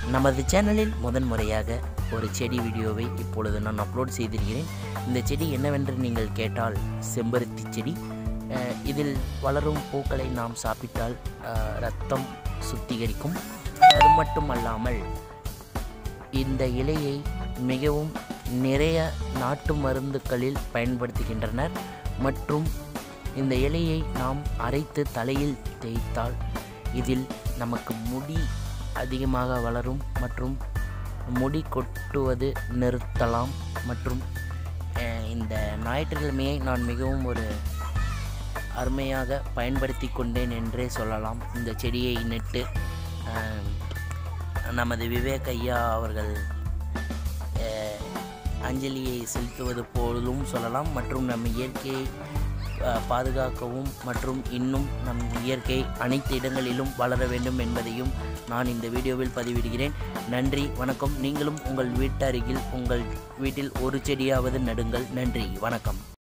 நமது சேனலில் முதன்முறையாக ஒரு செடி வீடியோவை இப்பொழுது நான் அப்லோட் செய்திருக்கிறேன் இந்த செடி என்னவென்று நீங்கள் கேட்டால் செம்பருத்தி செடி அஹ், இதில் வளரும் பூக்களை நாம் சாப்பிட்டால் அஹ், ரத்தம் சுத்திகரிக்கும் அது மட்டுமல்லாமல் இந்த இலையை மிகவும் நிறைய நாட்டு மருந்துகளில் பயன்படுத்துகின்றனர் மற்றும் இந்த இலையை நாம் அரைத்து தலையில் தேய்த்தால் இதில் நமக்கு முடி அதிகமாக வளரும் மற்றும் முடி கொட்டுவது நிறுத்தலாம் மற்றும் அஹ், இந்த ஞாயிற்றுக்கிழமையை நான் மிகவும் ஒரு அருமையாக பயன்படுத்தி கொண்டேன் என்றே சொல்லலாம் இந்த செடியை நட்டு அஹ், நமது விவேக் ஐயா அவர்கள் அஹ், அஞ்சலியை செலுத்துவது போலும் சொல்லலாம் மற்றும் நம் இயற்கையை அஹ், பாதுகாக்கவும் மற்றும் இன்னும் நம் இயற்கை அனைத்து இடங்களிலும் வளர வேண்டும் என்பதையும் நான் இந்த வீடியோவில் பதிவிடுகிறேன் நன்றி வணக்கம் நீங்களும் உங்கள் வீட்டருகில் உங்கள் வீட்டில் ஒரு செடியாவது நடுங்கள் நன்றி வணக்கம்